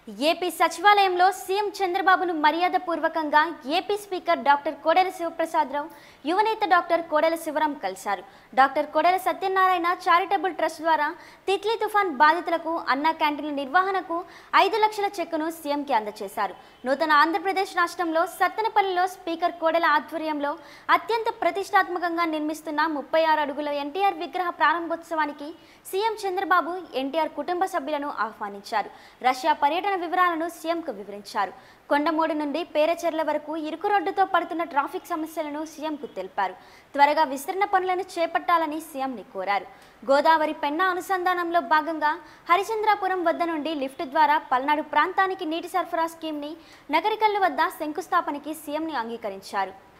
AP సచివాలయంలో CM చంద్రబాబును మర్యాదపూర్వకంగా AP speaker doctor Kodela Sivaprasadarao యువనేత డాక్టర్ కోడెల శివరాం కలిశారు doctor Kodela Satyanarayana charitable trust ద్వారా తిత్లీ తుఫాన్ బాధితులకు అన్నా క్యాంటీన్ల నిర్వహణకు ఐదు లక్షల చెక్కును సీఎంకి అందజేశారు నూతన ఆంధ్రప్రదేశ్ రాష్ట్రంలో సత్తెనపల్లిలో స్పీకర్ కోడెల ఆధ్వర్యంలో అత్యంత ప్రతిష్టాత్మకంగా నిర్మిస్తున్న ముప్పై ఆరు అడుగుల ఎన్టీఆర్ విగ్రహ ప్రారంభోత్సవానికి సీఎం చంద్రబాబు ఎన్టీఆర్ కుటుంబ సభ్యులను ఆహ్వానించారు రష్యా పర్యటన వివరాలను సీఎంకు వివరించారు కొండమూడు నుండి పేరచెర్ల వరకు ఇరుకు రోడ్డుతో పడుతున్న ట్రాఫిక్ సమస్యలను సీఎంకు తెలిపారు త్వరగా విస్తరణ పనులను చేపట్టాలని సీఎంని కోరారు గోదావరి పెన్నా అనుసంధానంలో భాగంగా హరిచంద్రాపురం వద్ద నుండి లిఫ్ట్ ద్వారా పల్నాడు ప్రాంతానికి నీటి సరఫరా స్కీమ్ని నగరికల్లు వద్ద శంకుస్థాపనకి సీఎంని అంగీకరించారు